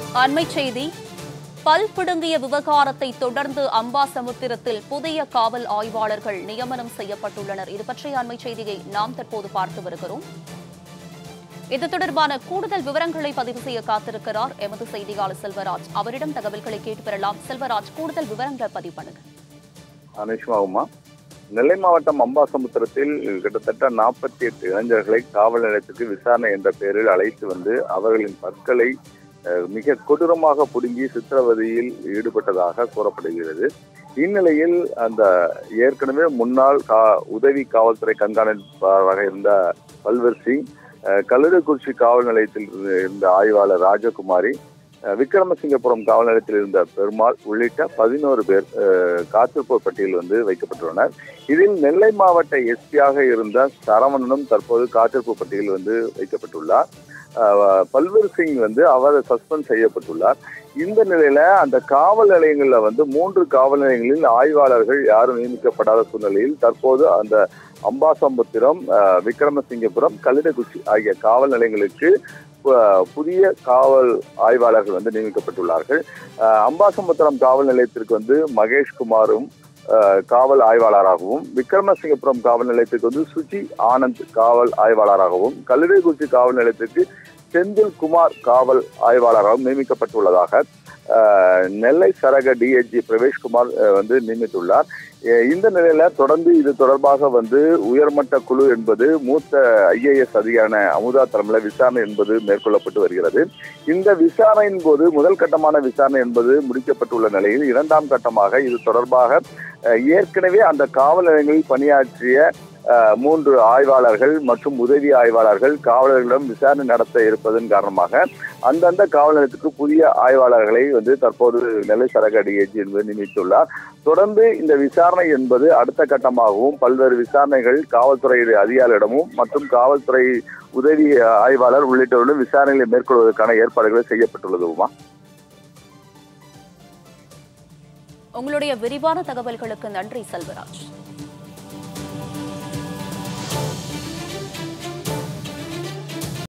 அண்மை செய்தி பல் பிடுங்கிய விவகாரத்தை தொடர்ந்து அம்பாசமுத்திரத்தில் புதிய காவல் ஆய்வாளர்கள் நியமனம் செய்யப்பட்டுள்ளனர் இது பற்றிய அண்மை செய்தியை நாம் தற்போது பார்த்து வருகிறோம் இது தொடர்பான கூடுதல் விவரங்களை பதிவு செய்ய காத்திருக்கிறார் எமது செய்தியாளர் செல்வராஜ் அவரிடம் தகவல்களை கேட்டு பெறலாம் செல்வராஜ் கூடுதல் விவரங்களை பதிவு பண்ணுங்க அனுஷ்மாவுமா நெல்லை மாவட்டம் அம்பாசமுத்திரத்தில் கிட்டத்தட்ட நாற்பத்தி எட்டு இளைஞர்களை காவல் நிலையத்துக்கு விசாரணை என்ற பெயரில் அழைத்து வந்து அவர்களின் பற்களை அஹ், மிக கொடூரமாக புடுங்கி சித்திரவதையில் ஈடுபட்டதாக கூறப்படுகிறது இந்நிலையில் அந்த ஏற்கனவே முன்னாள் கா உதவி காவல்துறை கண்காணிப்பாளராக இருந்த பல்வர் சிங் அஹ், கல்லூரிக்குறிச்சி காவல் நிலையத்தில் இருந்த ஆய்வாளர் ராஜகுமாரி அஹ், விக்ரமசிங்கபுரம் காவல் நிலையத்தில் இருந்த பெருமாள் உள்ளிட்ட பதினோரு பேர் அஹ், காத்திருப்போர் பட்டியலில் வந்து வைக்கப்பட்டுள்ளனர் இதில் நெல்லை மாவட்ட எஸ்பியாக இருந்த சரவணனும் தற்போது காத்திருப்பு பட்டியலில் வந்து வைக்கப்பட்டுள்ளார் அஹ், பல்வீர் சிங் வந்து அவர் சஸ்பெண்ட் செய்யப்பட்டுள்ளார் இந்த நிலையில அந்த காவல் நிலையங்கள்ல வந்து மூன்று காவல் நிலையங்களில் ஆய்வாளர்கள் யாரும் நியமிக்கப்படாத சூழ்நிலையில் தற்போது அந்த அம்பாசமுத்திரம் அஹ், விக்ரமசிங்கபுரம் கல்லிடக்குச்சி ஆகிய காவல் நிலையங்களுக்கு அஹ், புதிய காவல் ஆய்வாளர்கள் வந்து நியமிக்கப்பட்டுள்ளார்கள் அஹ், அம்பாசமுத்திரம் காவல் நிலையத்திற்கு வந்து மகேஷ்குமாரும் அஹ், காவல் ஆய்வாளராகவும் விக்ரமசிங்கபுரம் காவல் நிலையத்திற்கு வந்து சுஜி ஆனந்த் காவல் ஆய்வாளராகவும் கல்லிடைக்குச்சி காவல் நிலையத்திற்கு செந்தில் குமார் காவல் ஆய்வாளராகவும் நியமிக்கப்பட்டுள்ளதாக அஹ், நெல்லை சரக டிஐஜி பிரவேஷ்குமார் அஹ், வந்து நியமித்துள்ளார் அஹ், இந்த நிலையில தொடர்ந்து இது தொடர்பாக வந்து உயர்மட்ட குழு என்பது மூத்த ஐஏஎஸ் அதிகாரியான அமுதா தலைமையில விசாரணை என்பது மேற்கொள்ளப்பட்டு வருகிறது இந்த விசாரணையின் போது முதல் கட்டமான விசாரணை என்பது முடிக்கப்பட்டுள்ள நிலையில் இரண்டாம் கட்டமாக இது தொடர்பாக அஹ், ஏற்கனவே அந்த காவல் நிலையங்களில் பணியாற்றிய அஹ், மூன்று ஆய்வாளர்கள் மற்றும் உதவி ஆய்வாளர்கள் காவலர்களிடம் விசாரணை நடத்த இருப்பதன் காரணமாக அந்தந்த காவல் நிலையத்துக்கு புதிய ஆய்வாளர்களை வந்து தற்போது நெல்லை சரக டிஐஜி என்பது நியமித்துள்ளார் தொடர்ந்து இந்த விசாரணை என்பது அடுத்த கட்டமாகவும் பல்வேறு விசாரணைகள் காவல்துறை அதிகாரிகளிடமும் மற்றும் காவல்துறை உதவி ஆய்வாளர் உள்ளிட்டவர்களும் விசாரணைகளை மேற்கொள்வதற்கான ஏற்பாடுகள் செய்யப்பட்டுள்ளது உமா உங்களுடைய விரிவான தகவல்களுக்கு நன்றி செல்வராஜ்